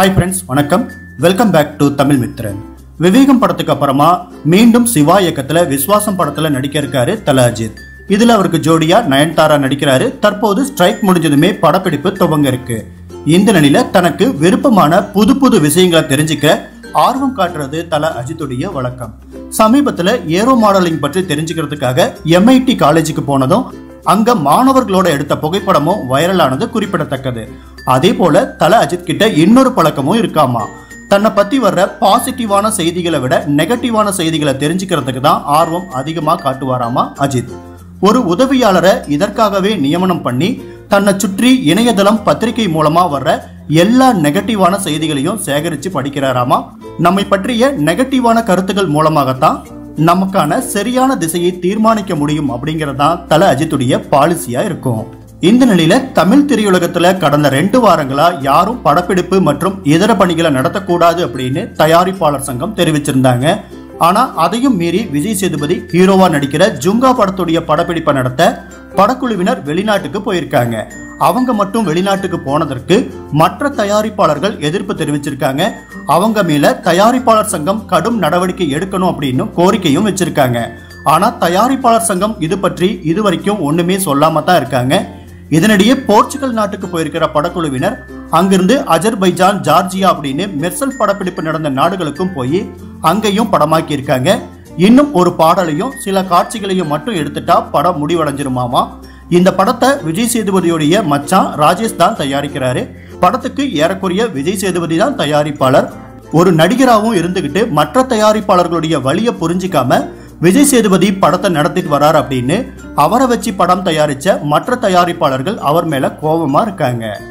hi friends வணக்கம் welcome back to Tamil Mithran Vivegam படத்துக்கு அப்புறமா மீண்டும் சிவா இயக்கத்துல விஸ்வாசம் படத்துல நடிக்க இருக்காரு தல அஜித் இதுல அவருக்கு ஜோடியா நயன்தாரா நடிக்கிறாரு தற்போது ஸ்ட்ரைக் முடிஞ்சதுமே படப்பிடிப்பு துவங்க இருக்கு இந்த நிலையில தனக்கு விருப்பமான புது புது விஷயங்களை தெரிஞ்சுக்க ஆர்வம் காட்டுறது தல அஜித்துடைய வழக்கம் சமீபத்துல ஏரோ மாடலிங் பற்றி தெரிஞ்சுக்கிறதுக்காக எம்ஐடி காலேஜுக்கு போனதும் அங்க மாணவர்களோட எடுத்த புகைப்படமும் வைரலானது குறிப்பிடத்தக்கது அதே போல தல அஜித் கிட்ட இன்னொரு பழக்கமும் இருக்காமா தன்னை பத்தி வர்ற பாசிட்டிவான செய்திகளை விட நெகட்டிவான செய்திகளை தெரிஞ்சுக்கிறதுக்கு தான் ஆர்வம் அதிகமா காட்டுவாராமா அஜித் ஒரு உதவியாளரை இதற்காகவே நியமனம் பண்ணி தன்னை சுற்றி இணையதளம் பத்திரிகை மூலமா வர்ற எல்லா நெகட்டிவான செய்திகளையும் சேகரிச்சு படிக்கிறாராமா நம்மை பற்றிய நெகட்டிவான கருத்துக்கள் மூலமாகத்தான் நமக்கான சரியான திசையை தீர்மானிக்க முடியும் அப்படிங்கறதுதான் தல அஜித்துடைய பாலிசியா இருக்கும் இந்த நிலையில தமிழ் திரையுலகத்துல கடந்த ரெண்டு வாரங்களா யாரும் படப்பிடிப்பு மற்றும் இதர பணிகளை நடத்தக்கூடாது அப்படின்னு தயாரிப்பாளர் சங்கம் தெரிவிச்சிருந்தாங்க ஆனா அதையும் மீறி விஜய் சேதுபதி ஹீரோவா நடிக்கிற ஜுங்கா படத்துடைய படப்பிடிப்பை நடத்த படக்குழுவினர் வெளிநாட்டுக்கு போயிருக்காங்க அவங்க மட்டும் வெளிநாட்டுக்கு போனதற்கு மற்ற தயாரிப்பாளர்கள் எதிர்ப்பு தெரிவிச்சிருக்காங்க அவங்க மேல தயாரிப்பாளர் சங்கம் கடும் நடவடிக்கை எடுக்கணும் அப்படின்னு கோரிக்கையும் வச்சிருக்காங்க ஆனா தயாரிப்பாளர் சங்கம் இது பற்றி இதுவரைக்கும் ஒண்ணுமே சொல்லாம தான் இருக்காங்க இதனிடையே போர்ச்சுகல் நாட்டுக்கு போயிருக்கிற படக்குழுவினர் அங்கிருந்து அஜர்பைஜான் ஜார்ஜியா அப்படின்னு மெர்சல் படப்பிடிப்பு நடந்த நாடுகளுக்கும் போய் அங்கேயும் படமாக்கி இருக்காங்க இன்னும் ஒரு பாடலையும் சில காட்சிகளையும் மட்டும் எடுத்துட்டா படம் முடிவடைஞ்சிருமாமா இந்த படத்தை விஜய் சேதுபதியுடைய மச்சான் ராஜேஷ் தான் தயாரிக்கிறாரு படத்துக்கு ஏறக்குறைய விஜய் சேதுபதி தான் தயாரிப்பாளர் ஒரு நடிகராகவும் இருந்துகிட்டு மற்ற தயாரிப்பாளர்களுடைய வழியை புரிஞ்சிக்காம விஜய் சேதுபதி படத்தை நடத்திட்டு வரார் அப்படின்னு அவரை வச்சு படம் தயாரிச்ச மற்ற தயாரிப்பாளர்கள் அவர் மேல கோபமா இருக்காங்க